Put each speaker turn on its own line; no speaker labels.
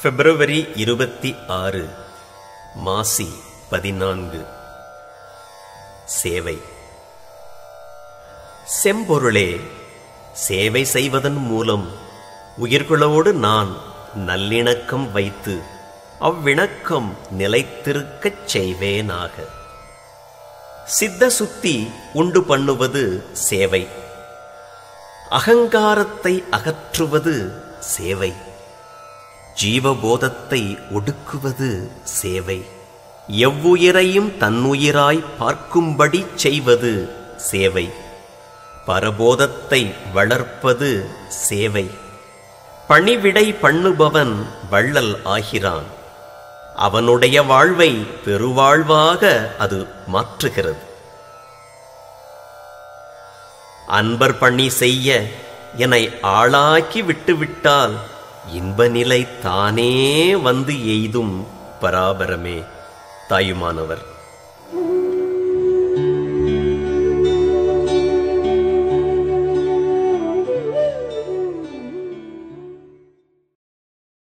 பிப்ரவரி இருபத்தி ஆறு மாசி பதினான்கு சேவை செம்பொருளே சேவை செய்வதன் மூலம் உயிர்களோடு நான் நல்லிணக்கம் வைத்து அவ்விணக்கம் நிலைத்திருக்கச் செய்வேனாக சித்த சுத்தி உண்டு பண்ணுவது சேவை அகங்காரத்தை அகற்றுவது சேவை ஜீவபோதத்தை ஒடுக்குவது சேவை எவ்வுயிரையும் தன்னுயிராய் பார்க்கும்படி செய்வது சேவை பரபோதத்தை வளர்ப்பது சேவை பணிவிடை பண்ணுபவன் வள்ளல் ஆகிறான் அவனுடைய வாழ்வை பெருவாழ்வாக அது மாற்றுகிறது அன்பர் பணி செய்ய என்னை ஆளாக்கி விட்டுவிட்டால் இன்ப நிலை தானே வந்து எய்தும் பராபரமே தாயுமானவர்